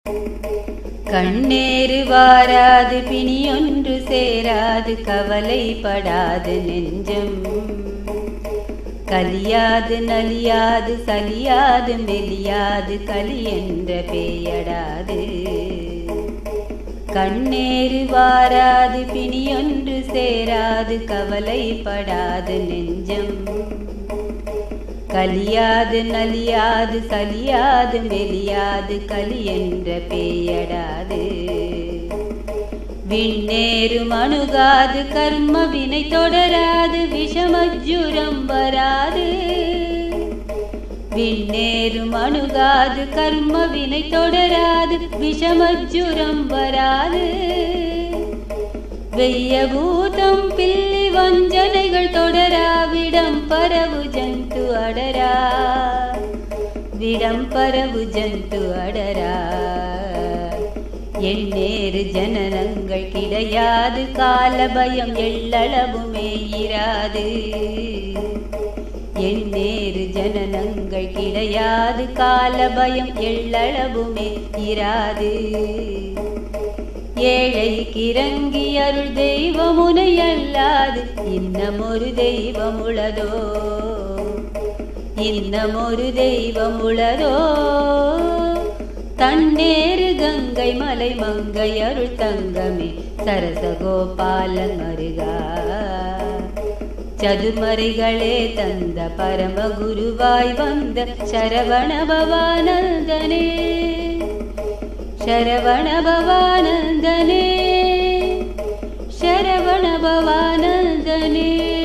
கண்ணேறு வாராது பிணியொன்று சேராது கவலைப்படாது நெஞ்சம் கலியாது நலியாது சலியாது மெலியாது கலி என்ற பேயடாது கண்ணேறு வாராது பிணியொன்று சேராது கவலைப்படாது நெஞ்சம் கலியாது நலியாது சலியாது மெலியாது கலி என்ற பேயடாது விண்ணேறும் அணுகாது கர்ம வினை தொடராது விஷமஜுரம் வராது விண்ணேறும் அணுகாது கர்ம வினை தொடராது விஷமஜுரம் வராது வெய்ய பூதம் பில்லி வஞ்சனைகள் தொடரா விடம் பரவு ஜந்து அடரா விடம் பரவு ஜந்து அடரா எண்ணேறு ஜனனங்கள் கிடையாது கால பயம் எள்ளளவுமே இராது எண்ணேறு ஜனனங்கள் கிடையாது கால பயம் எள்ளளவுமே இராது ஏழைக்கு இறங்கி அருள் தெய்வமுனை அல்லாது இன்னமொரு தெய்வம் உளதோ இன்னமொரு தெய்வம் உளதோ தன்னேறு கங்கை மலை மங்கை அருள் தங்கமே சரசகோபாலன் மருகா சதுமறைகளே தந்த பரம குருவாய் வந்த சரவண பவானந்தனே ಶರವಣ ಭವಾನಂದನೇ ಶರವಣ ಭವಾನಂದನೇ